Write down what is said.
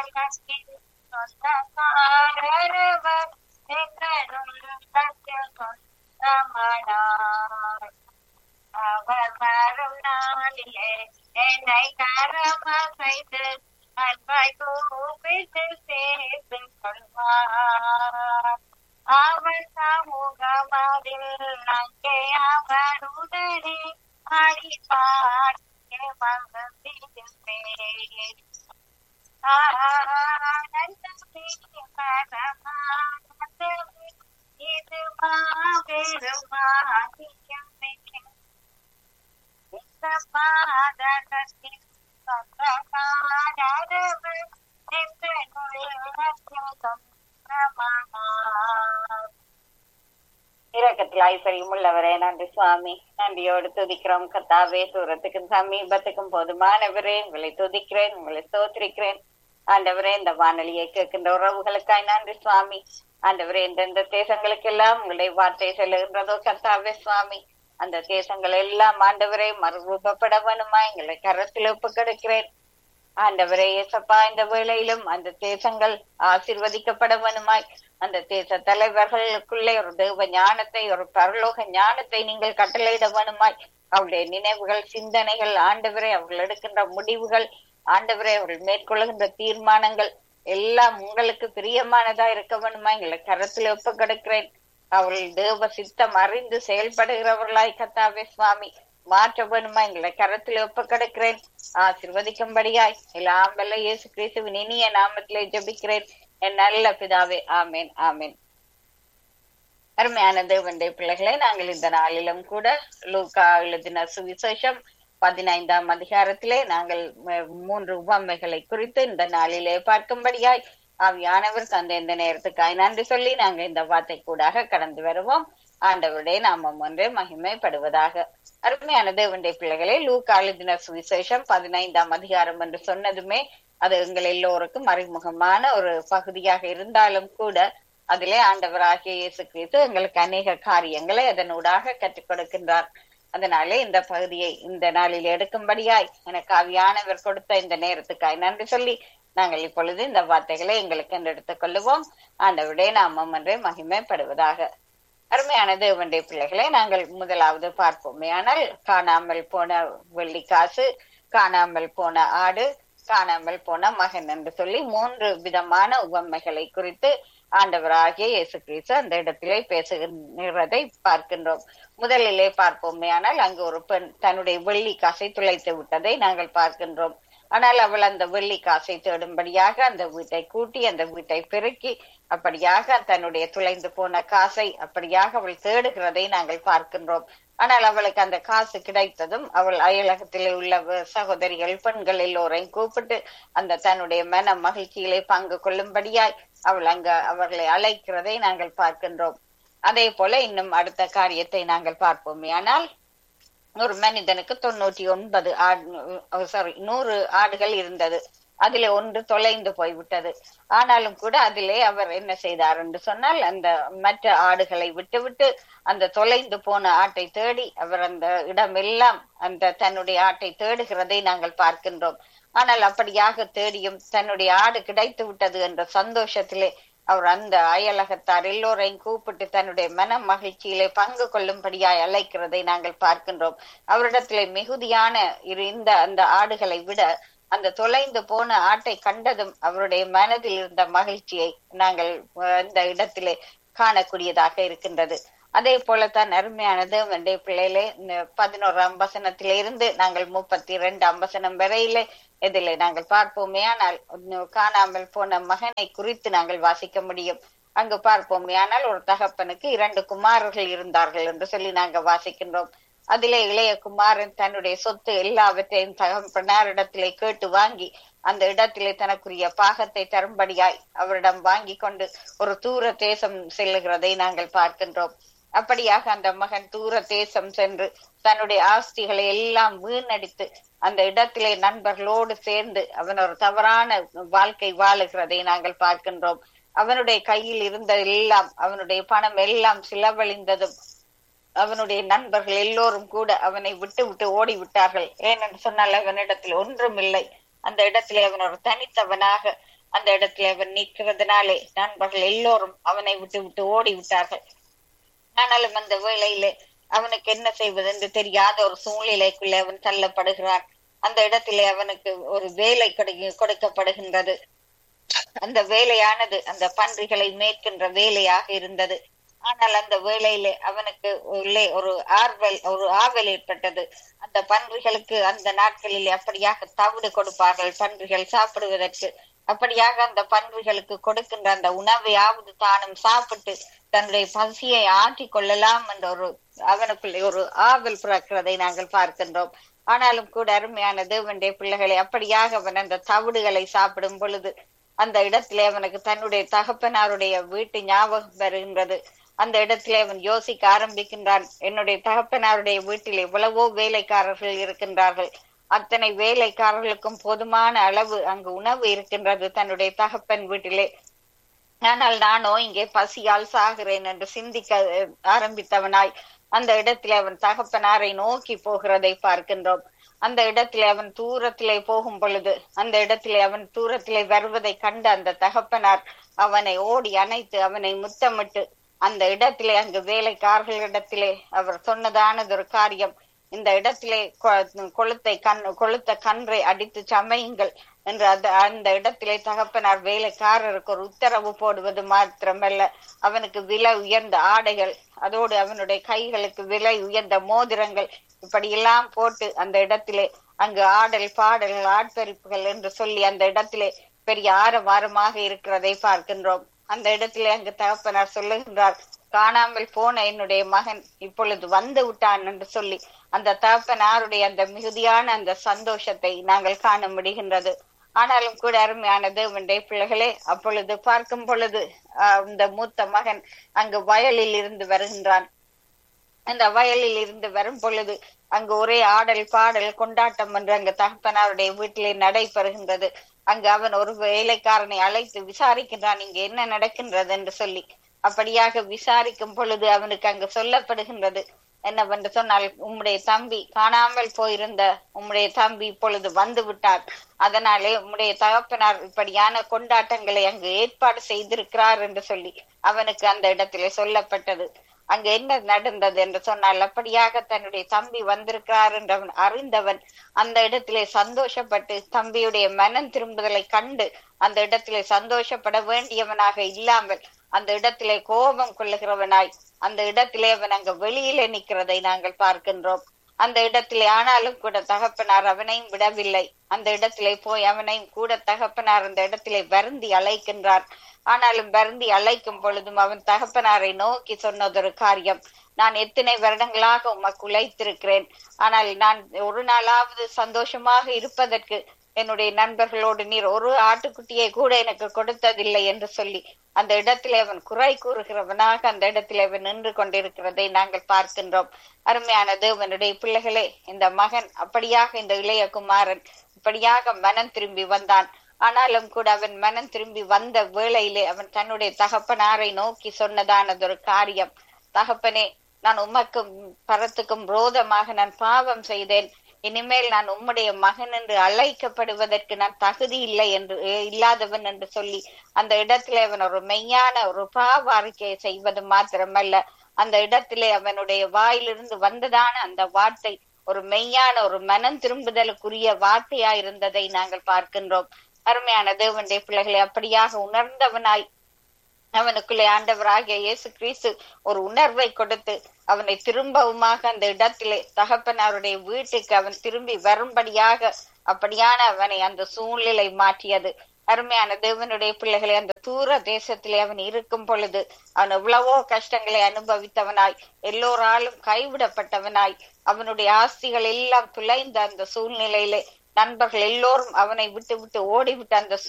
உலகில் சொந்தக்காரவர் எங்களுள் சத்திய சொந்தமானார் அவர் வரும் நாளிலே என்னை கரமசைத்து அன்பாய் கூப்பிட்டு சேர்த்து கொள்வார் அவர் சமூகமதில் அங்கே அவருடனே அடிப்பார் மகிழ்ந்திருப்பேன் ஆனந்தமே பரமானந்தமே இது மாபெரும் பாக்கியமே இந்த பாதகத்தின் சொந்தக்காரவர் எங்களுள் இரக்கத்தில் ஐஸ்வர்யம் உள்ளவரே நன்றி சுவாமி நன்றியோடு துதிக்கிறோம் கத்தாவே தூரத்துக்கும் சமீபத்துக்கும் போதுமானவரே உங்களை துதிக்கிறேன் உங்களை ஸ்தோத்திரிக்கிறேன் ஆண்டவரே இந்த வானொலியை கேட்கின்ற உறவுகளுக்காய் நன்றி சுவாமி ஆண்டவரே எந்தெந்த தேசங்களுக்கெல்லாம் உங்களுடைய வார்த்தை செல்லுகின்றதோ கத்தாவே சுவாமி அந்த தேசங்கள் எல்லாம் ஆண்டவரே மறுரூபப்பட வேணுமா எங்களை கரத்தில் ஒப்பு கிடைக்கிறேன் ஆண்டவரே இயேசப்பா இந்த வேளையிலும் அந்த தேசங்கள் ஆசிர்வதிக்கப்பட வேணுமாய் அந்த தேச தலைவர்களுக்குள்ளே ஒரு தேவ ஞானத்தை ஒரு பரலோக ஞானத்தை நீங்கள் கட்டளையிட வேணுமாய் அவருடைய நினைவுகள் சிந்தனைகள் ஆண்டவரே அவர்கள் எடுக்கின்ற முடிவுகள் ஆண்டவரே அவர்கள் மேற்கொள்ளுகின்ற தீர்மானங்கள் எல்லாம் உங்களுக்கு பிரியமானதா இருக்க வேணுமா எங்களை கரத்தில் ஒப்பு கிடக்கிறேன் அவர்கள் தேவ சித்தம் அறிந்து செயல்படுகிறவர்களாய் கத்தாவே சுவாமி மாற்ற வேணுமா எங்களை கரத்தில் ஒப்பு கிடக்கிறேன் ஆசிர்வதிக்கும்படியாய் எல்லாம் வல்ல இயேசு கிறிஸ்துவின் இனிய நாமத்திலே ஜெபிக்கிறேன் என் நல்ல பிதாவே ஆமேன் ஆமேன் அருமையான தேவனுடைய பிள்ளைகளை நாங்கள் இந்த நாளிலும் கூட லூக்கா எழுதின சுவிசேஷம் பதினைந்தாம் அதிகாரத்திலே நாங்கள் ம- மூன்று உவமைகளை குறித்து இந்த நாளிலே பார்க்கும்படியாய் ஆவியானவர் தந்த இந்த நேரத்துக்காய் நன்றி சொல்லி நாங்க இந்த வார்த்தை கூடாக கடந்து வருவோம் ஆண்டவருடைய நாமம் ஒன்றே மகிமைப்படுவதாக அருமையான தேவனுடைய பிள்ளைகளே லூக்கா எழுதின சுவிசேஷம் பதினைந்தாம் அதிகாரம் என்று சொன்னதுமே அது எங்கள் எல்லோருக்கும் அறிமுகமான ஒரு பகுதியாக இருந்தாலும் கூட அதிலே ஆண்டவராகிய இயேசு கிறிஸ்து எங்களுக்கு அநேக காரியங்களை அதனூடாக கற்றுக் கொடுக்கின்றார் அதனாலே இந்த பகுதியை இந்த நாளில் எடுக்கும்படியாய் எனக்கு ஆவியானவர் கொடுத்த இந்த நேரத்துக்காய் நன்றி சொல்லி நாங்கள் இப்பொழுது இந்த வார்த்தைகளை எங்களுக்கு என்று எடுத்துக் கொள்ளுவோம் ஆண்டவருடைய நாமம் என்றே மகிமைப்படுவதாக அருமையான தேவனுடைய பிள்ளைகளை நாங்கள் முதலாவது பார்ப்போமே ஆனால் காணாமல் போன வெள்ளி காசு காணாமல் போன ஆடு காணாமல் போன மகன் என்று சொல்லி மூன்று விதமான உவமைகளை குறித்து ஆண்டவராகிய இயேசு கிறிஸ்து அந்த இடத்திலே பேசுகிறதை பார்க்கின்றோம் முதலிலே பார்ப்போமே ஆனால் அங்கு ஒரு பெண் தன்னுடைய வெள்ளி காசை துளைத்து விட்டதை நாங்கள் பார்க்கின்றோம் ஆனால் அவள் அந்த வெள்ளி காசை தேடும்படியாக அந்த வீட்டை கூட்டி அந்த வீட்டை பெருக்கி அப்படியாக தன்னுடைய துளைந்து போன காசை அப்படியாக அவள் தேடுகிறதை நாங்கள் பார்க்கின்றோம் ஆனால் அவளுக்கு அந்த காசு கிடைத்ததும் அவள் அயலகத்தில் உள்ள வ- சகோதரிகள் பெண்கள் எல்லோரையும் கூப்பிட்டு அந்த தன்னுடைய மன மகிழ்ச்சியிலே பங்கு கொள்ளும்படியாய் அவள் அங்க அவர்களை அழைக்கிறதை நாங்கள் பார்க்கின்றோம் அதே போல இன்னும் அடுத்த காரியத்தை நாங்கள் பார்ப்போமே ஆனால் ஒரு மனிதனுக்கு தொண்ணூற்றி ஒன்பது ஆடு சாரி நூறு ஆடுகள் இருந்தது அதிலே ஒன்று தொலைந்து போய்விட்டது ஆனாலும் கூட அதிலே அவர் என்ன செய்தார் என்று சொன்னால் அந்த மற்ற ஆடுகளை விட்டுவிட்டு அந்த தொலைந்து போன ஆட்டை தேடி அவர் அந்த இடமெல்லாம் அந்த தன்னுடைய ஆட்டை தேடுகிறதை நாங்கள் பார்க்கின்றோம் ஆனால் அப்படியாக தேடியும் தன்னுடைய ஆடு கிடைத்து விட்டது என்ற சந்தோஷத்திலே அவர் அந்த அயலகத்தார் எல்லோரையும் கூப்பிட்டு தன்னுடைய மன மகிழ்ச்சியிலே பங்கு கொள்ளும்படியாய் அழைக்கிறதை நாங்கள் பார்க்கின்றோம் அவரிடத்திலே மிகுதியான இருந்த அந்த ஆடுகளை விட அந்த தொலைந்து போன ஆட்டை கண்டதும் அவருடைய மனதில் இருந்த மகிழ்ச்சியை நாங்கள் அஹ், இந்த இடத்திலே காணக்கூடியதாக இருக்கின்றது அதே போலத்தான் அருமையானது வெண்டை பிள்ளையிலே இந்த பதினோராம் வசனத்திலே இருந்து நாங்கள் முப்பத்தி இரண்டாம் வசனம் வரையிலே இதிலே நாங்கள் பார்ப்போமே ஆனால் இன்னும் காணாமல் போன மகனை குறித்து நாங்கள் வாசிக்க முடியும் அங்கு பார்ப்போமே ஆனால் ஒரு தகப்பனுக்கு இரண்டு குமாரர்கள் இருந்தார்கள் என்று சொல்லி நாங்க வாசிக்கின்றோம் அதிலே இளைய குமாரன் தன்னுடைய சொத்து எல்லாவற்றையும் தகப்பனாரிடத்திலே கேட்டு வாங்கி அந்த இடத்திலே தனக்குரிய பாகத்தை தரும்படியாய் அவரிடம் வாங்கி கொண்டு ஒரு தூர தேசம் செல்லுகிறதை நாங்கள் பார்க்கின்றோம் அப்படியாக அந்த மகன் தூர தேசம் சென்று தன்னுடைய ஆஸ்திகளை எல்லாம் வீணடித்து அந்த இடத்திலே நண்பர்களோடு சேர்ந்து அவன் ஒரு தவறான வாழ்க்கை வாழுகிறதை நாங்கள் பார்க்கின்றோம் அவனுடைய கையில் இருந்த எல்லாம் அவனுடைய பணம் எல்லாம் சிலவழிந்ததும் அவனுடைய நண்பர்கள் எல்லோரும் கூட அவனை விட்டு விட்டு ஓடி விட்டார்கள் ஏனென்று சொன்னால் அவனிடத்தில் ஒன்றும் இல்லை அந்த இடத்திலே அவன் ஒரு தனித்தவனாக அந்த இடத்துல அவன் நிற்கிறதுனாலே நண்பர்கள் எல்லோரும் அவனை விட்டு விட்டு ஓடி விட்டார்கள் ஆனாலும் அந்த வேளையிலே அவனுக்கு என்ன செய்வது என்று தெரியாத ஒரு சூழ்நிலைக்குள்ளே அவன் தள்ளப்படுகிறான் அந்த இடத்திலே அவனுக்கு ஒரு வேலை கொடு- கொடுக்கப்படுகின்றது அந்த வேலையானது அந்த பன்றிகளை மேற்கின்ற வேலையாக இருந்தது ஆனால் அந்த வேளையிலே அவனுக்கு உள்ளே ஒரு ஆர்வல் ஒரு ஆவல் ஏற்பட்டது அந்த பன்றிகளுக்கு அந்த நாட்களிலே அப்படியாக தவிடு கொடுப்பார்கள் பன்றிகள் சாப்பிடுவதற்கு அப்படியாக அந்த பன்றிகளுக்கு கொடுக்கின்ற அந்த உணவையாவது தானும் சாப்பிட்டு தன்னுடைய பசியை ஆற்றிக் கொள்ளலாம் என்ற ஒரு அவனுக்குள்ளே ஒரு ஆவல் பிறக்கிறதை நாங்கள் பார்க்கின்றோம் ஆனாலும் கூட அருமையான தேவனுடைய பிள்ளைகளை அப்படியாக அவன் அந்த தவிடுகளை சாப்பிடும் பொழுது அந்த இடத்திலே அவனுக்கு தன்னுடைய தகப்பனாருடைய வீட்டு ஞாபகம் வருகின்றது அந்த இடத்திலே அவன் யோசிக்க ஆரம்பிக்கின்றான் என்னுடைய தகப்பனாருடைய வீட்டில் எவ்வளவோ வேலைக்காரர்கள் இருக்கின்றார்கள் அத்தனை வேலைக்காரர்களுக்கும் போதுமான அளவு அங்கு உணவு இருக்கின்றது தன்னுடைய தகப்பன் வீட்டிலே ஆனால் நானோ இங்கே பசியால் சாகிறேன் என்று சிந்திக்க அஹ், ஆரம்பித்தவனாய் அந்த இடத்திலே அவன் தகப்பனாரை நோக்கி போகிறதை பார்க்கின்றோம் அந்த இடத்திலே அவன் தூரத்திலே போகும் பொழுது அந்த இடத்திலே அவன் தூரத்திலே வருவதை கண்ட அந்த தகப்பனார் அவனை ஓடி அணைத்து அவனை முத்தமிட்டு அந்த இடத்திலே அங்கு வேலைக்காரர்களிடத்திலே அவர் சொன்னதானது ஒரு காரியம் இந்த இடத்திலே கொ- கொளுத்தை கண் கொளுத்த கன்றை அடித்து சமையுங்கள் என்று அந்த அந்த இடத்திலே தகப்பனார் வேலைக்காரருக்கு ஒரு உத்தரவு போடுவது மாத்திரமல்ல அவனுக்கு விலை உயர்ந்த ஆடைகள் அதோடு அவனுடைய கைகளுக்கு விலை உயர்ந்த மோதிரங்கள் இப்படியெல்லாம் போட்டு அந்த இடத்திலே அங்கு ஆடல் பாடல்கள் ஆட்பரிப்புகள் என்று சொல்லி அந்த இடத்திலே பெரிய ஆரவாரமாக இருக்கிறதை பார்க்கின்றோம் அந்த இடத்திலே அங்கு தகப்பனார் சொல்லுகின்றார் காணாமல் போன என்னுடைய மகன் இப்பொழுது வந்து விட்டான் என்று சொல்லி அந்த தகப்பனாருடைய அந்த மிகுதியான அந்த சந்தோஷத்தை நாங்கள் காண முடிகின்றது ஆனாலும் கூட அருமையான தேவனுடைய பிள்ளைகளே அப்பொழுது பார்க்கும் பொழுது ஆஹ் இந்த மூத்த மகன் அங்கு வயலில் இருந்து வருகின்றான் அந்த வயலில் இருந்து வரும் பொழுது அங்கு ஒரே ஆடல் பாடல் கொண்டாட்டம் என்று அங்கு தகப்பனாருடைய வீட்டிலே நடைபெறுகின்றது அங்கு அவன் ஒரு வேலைக்காரனை அழைத்து விசாரிக்கின்றான் இங்கு என்ன நடக்கின்றது என்று சொல்லி அப்படியாக விசாரிக்கும் பொழுது அவனுக்கு அங்கு சொல்லப்படுகின்றது என்னவென்று சொன்னால் உம்முடைய தம்பி காணாமல் போயிருந்த உம்முடைய தம்பி இப்பொழுது வந்து விட்டார் அதனாலே உம்முடைய தகப்பனார் இப்படியான கொண்டாட்டங்களை அங்கு ஏற்பாடு செய்திருக்கிறார் என்று சொல்லி அவனுக்கு அந்த இடத்திலே சொல்லப்பட்டது அங்கு என்ன நடந்தது என்று சொன்னால் அப்படியாக தன்னுடைய தம்பி வந்திருக்கிறார் என்று அவன் அறிந்தவன் அந்த இடத்திலே சந்தோஷப்பட்டு தம்பியுடைய மனம் திரும்புதலை கண்டு அந்த இடத்திலே சந்தோஷப்பட வேண்டியவனாக இல்லாமல் அந்த இடத்திலே கோபம் கொள்ளுகிறவனாய் அந்த இடத்திலே அவன் அங்க வெளியிலே நிற்கிறதை நாங்கள் பார்க்கின்றோம் அந்த இடத்திலே ஆனாலும் கூட தகப்பனார் அவனையும் விடவில்லை அந்த இடத்திலே போய் அவனையும் கூட தகப்பனார் அந்த இடத்திலே வருந்தி அழைக்கின்றார் ஆனாலும் வருந்தி அழைக்கும் பொழுதும் அவன் தகப்பனாரை நோக்கி சொன்னதொரு காரியம் நான் எத்தனை வருடங்களாக உமக்கு உழைத்திருக்கிறேன் ஆனால் நான் ஒரு நாளாவது சந்தோஷமாக இருப்பதற்கு என்னுடைய நண்பர்களோடு நீர் ஒரு ஆட்டுக்குட்டியை கூட எனக்கு கொடுத்ததில்லை என்று சொல்லி அந்த இடத்திலே அவன் குறை கூறுகிறவனாக அந்த இடத்திலே அவன் நின்று கொண்டிருக்கிறதை நாங்கள் பார்க்கின்றோம் அருமையான தேவனுடைய பிள்ளைகளே இந்த மகன் அப்படியாக இந்த இளைய குமாரன் இப்படியாக மனம் திரும்பி வந்தான் ஆனாலும் கூட அவன் மனம் திரும்பி வந்த வேளையிலே அவன் தன்னுடைய தகப்பனாரை நோக்கி சொன்னதானதொரு காரியம் தகப்பனே நான் உமக்கும் பரத்துக்கும் ரோதமாக நான் பாவம் செய்தேன் இனிமேல் நான் உம்முடைய மகன் என்று அழைக்கப்படுவதற்கு நான் தகுதி இல்லை என்று அஹ் இல்லாதவன் என்று சொல்லி அந்த இடத்திலே அவன் ஒரு மெய்யான ஒரு பாவ அறிக்கையை செய்வது மாத்திரமல்ல அந்த இடத்திலே அவனுடைய வாயிலிருந்து வந்ததான அந்த வார்த்தை ஒரு மெய்யான ஒரு மனம் திரும்புதலுக்குரிய வார்த்தையா இருந்ததை நாங்கள் பார்க்கின்றோம் அருமையான தேவனுடைய பிள்ளைகளை அப்படியாக உணர்ந்தவனாய் அவனுக்குள்ளே ஆண்டவராகிய இயேசு கிறிஸ்து ஒரு உணர்வை கொடுத்து அவனை திரும்பவுமாக அந்த இடத்திலே தகப்பனாருடைய வீட்டுக்கு அவன் திரும்பி வரும்படியாக அப்படியான அவனை அந்த சூழ்நிலை மாற்றியது அருமையான தேவனுடைய பிள்ளைகளை அந்த தூர தேசத்திலே அவன் இருக்கும் பொழுது அவன் எவ்வளவோ கஷ்டங்களை அனுபவித்தவனாய் எல்லோராலும் கைவிடப்பட்டவனாய் அவனுடைய ஆஸ்திகள் எல்லாம் துளைந்த அந்த சூழ்நிலையிலே நண்பர்கள் எல்லோரும் அவனை விட்டு விட்டு ஓடிவிட்ட அந்த